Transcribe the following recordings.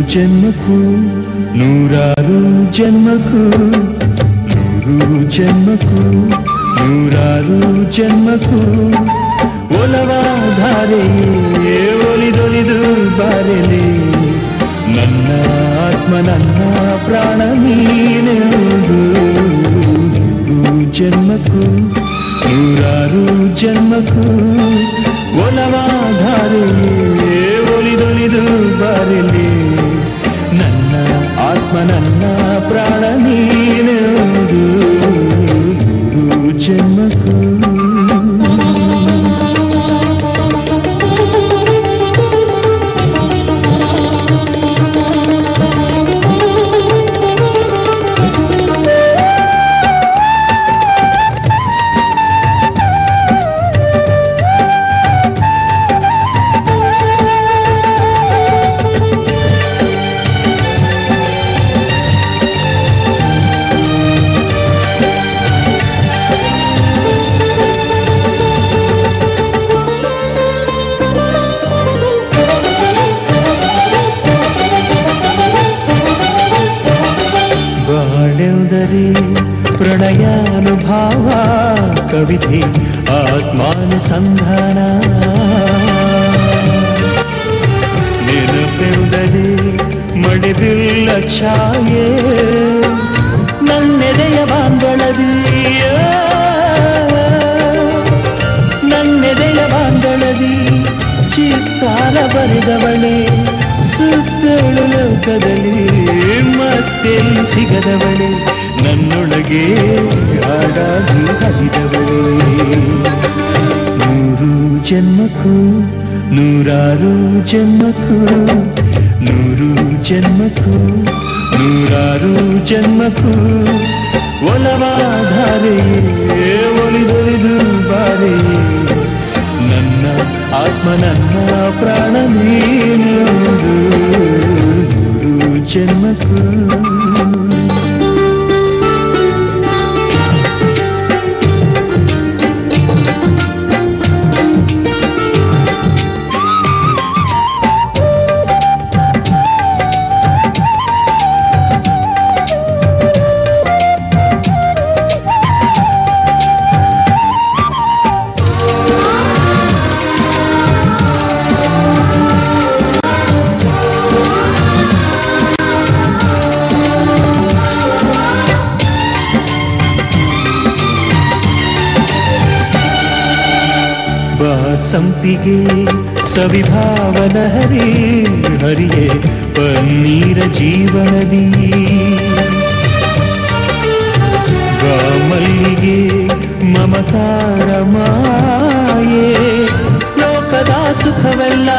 ಜನ್ಮಕ್ಕೂ ನೂರಾರು ಜನ್ಮಕ್ಕೂ ನೂರು ಜನ್ಮಕ್ಕೂ ನೂರಾರು ಜನ್ಮಕ್ಕೂ ಒಲವಾಧಾರೆಯೇ ಒಲಿದೊಲಿದು ಬಾರೆಲೆ ನನ್ನ ಆತ್ಮ ನನ್ನ ಪ್ರಾಣ ನೀನೆಂದು ನೂರು ಜನ್ಮಕ್ಕೂ ನೂರಾರು ಜನ್ಮಕ್ಕೂ ಒಲವಾಧಾರೆಯೇ ಒಲಿದೊಲಿದು ಬಾರೆಲೆ ನನ್ನ ಆತ್ಮ ನನ್ನ ಪ್ರಾಣ ನೀನೆಂದು ನೂರು ಜನ್ಮಕ್ಕೂ ಬಾಳೆಂದರೆ ಪ್ರಣಯಾನುಭಾವ ಕವಿತೆ ಆತ್ಮಾನುಸಂಧಾನ ನೆನಪೆಂದರೆ ಮಡಿದಿಲ್ಲ ಛಾಯೆ ನನ್ನೆದೆಯ ಬಾಂಗಳದಿಯ ನನ್ನೆದೆಯ ಬಾಂಗಳದಿ ಚಿತ್ತಾರ ಬರೆದವಳೆ ಸುತ್ತಳು ಲೋಕದಲ್ಲಿ ಮತ್ತೆಲ್ಲಿ ಸಿಗದವಳೆ ನನ್ನೊಳಗೆ ಹಾಡಾಗಿ ಹರಿದವಳೆ ನೂರು ಜನ್ಮಕ್ಕೂ ನೂರಾರು ಜನ್ಮಕ್ಕೂ ನೂರು ಜನ್ಮಕ್ಕೂ ನೂರಾರು ಜನ್ಮಕ್ಕೂ ಒಲವಾಧಾರೆಯೇ ಒಲಿದೊಲಿದು ಬಾರೆಯೇ ನನ್ನ ಆತ್ಮ ನನ್ನ ಪ್ರಾಣ ನೀನೆಂದು ನೂರು ಜನ್ಮಕ್ಕೂ ಸಂಪಿಗೆ ಸವಿಭಾವನ ಹರಿ ಹರಿಯೇ ಪನ್ನೀರ ಜೀವನದಿ ಮಲ್ಲಿಗೆ ಮಮತಾರ ಮಾಯೆ ಲೋಕದ ಸುಖವೆಲ್ಲ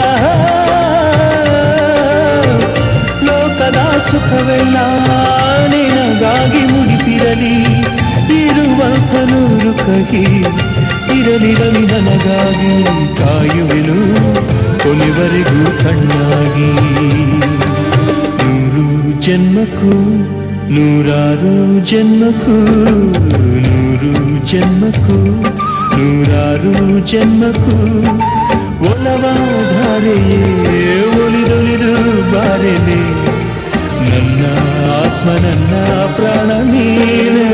ಲೋಕದ ಸುಖವೆಲ್ಲ ನಿನಗಾಗಿ ಮುಡಿಪಿರಲಿ ಇರುವಂಥ ನೂರು ಕಹಿ ಇರಲಿರಲಿ ನನಗಾಗಿ ಕಾಯುವೆನು ಕೊನೆವರೆಗೂ ಕಣ್ಣಾಗಿ ನೂರು ಜನ್ಮಕ್ಕೂ ನೂರಾರು ಜನ್ಮಕ್ಕೂ ನೂರು ಜನ್ಮಕ್ಕೂ ನೂರಾರು ಜನ್ಮಕ್ಕೂ ಒಲವಾಧಾರೆಯೇ ಒಲಿದೊಲಿದು ಬಾರೆನೆ ನನ್ನ ಆತ್ಮ ನನ್ನ ಪ್ರಾಣ ನೀನೆ